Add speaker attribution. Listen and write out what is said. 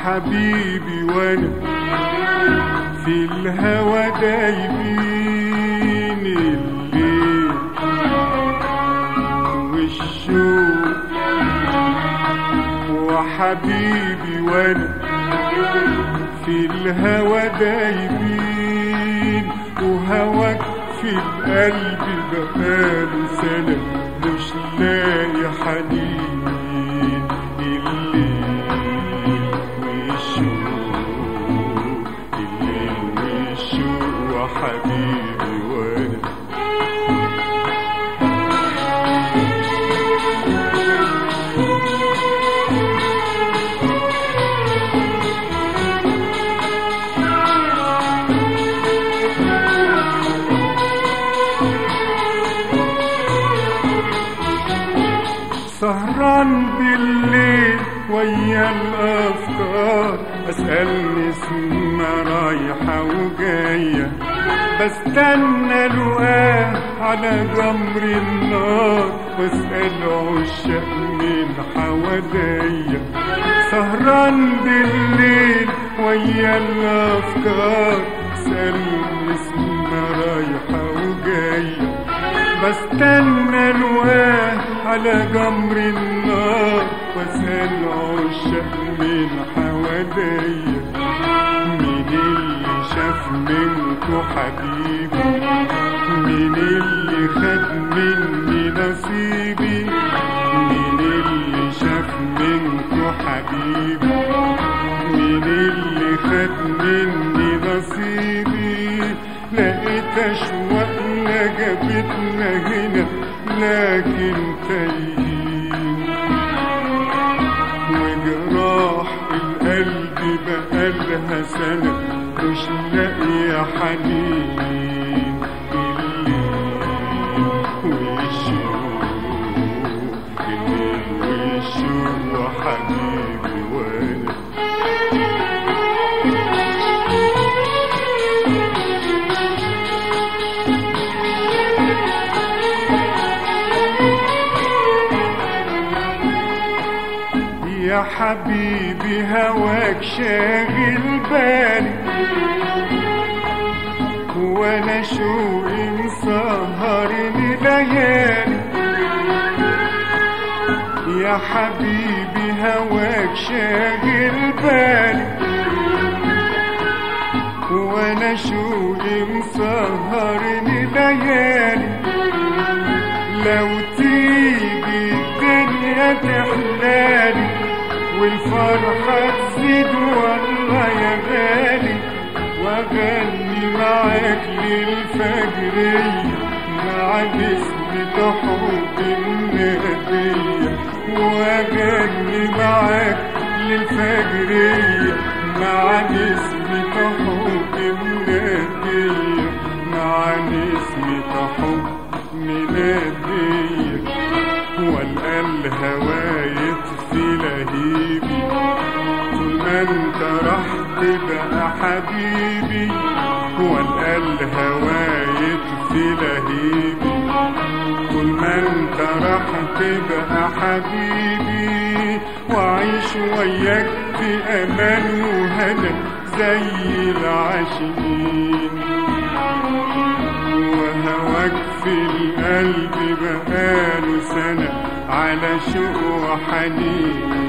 Speaker 1: حبيبي وانا في الهوى دايبين الليل والشوق وحبيبي وانا في الهوى دايبين وهواك في القلب بقاله سنة مش لاقي حنين الليل والشوق الليل والشوق وحبيبي وانا سهران بالليل ويا الافكار اسالني اسمها رايحه وجايه بستنى لقاه على جمر النار واسال عشاق من حواليا سهران بالليل ويا الافكار اسالني اسمها رايحه وجايه بستنى الواه على جمر النار واسال عشاق من حواليا مين اللي شاف منكو حبيبي مين اللي خد مني نصيبي مين اللي شاف منكو حبيبي مين اللي خد مني نصيبي لقيت اشواقنا جابتنا هنا لكن تايهين وجراح القلب بقالها سنة مش لاقية حنين الليل والشوق الليل والشوق وحبيبي وانا يا حبيبي هواك شاغل بالي وانا شوقي مسهرني ليالي يا حبيبي هواك شاغل بالي وانا شوقي مسهرني ليالي لو تيجي الدنيا تحلالي والفرحة تزيد والله يا غالي واغني معاك للفجرية مع نسمة حب النبية واغني معاك للفجرية مع نسمة حب النبية مع نسمة حب ميلادية والقى الهوى يطفي لهيبي طول ما انت راح تبقى حبيبي والقى الهوى يطفي لهيبي طول ما انت راح تبقى حبيبي وعيش وياك في امان وهنا زي العاشقين وهواك في القلب بقاله سنة على شوق وحنين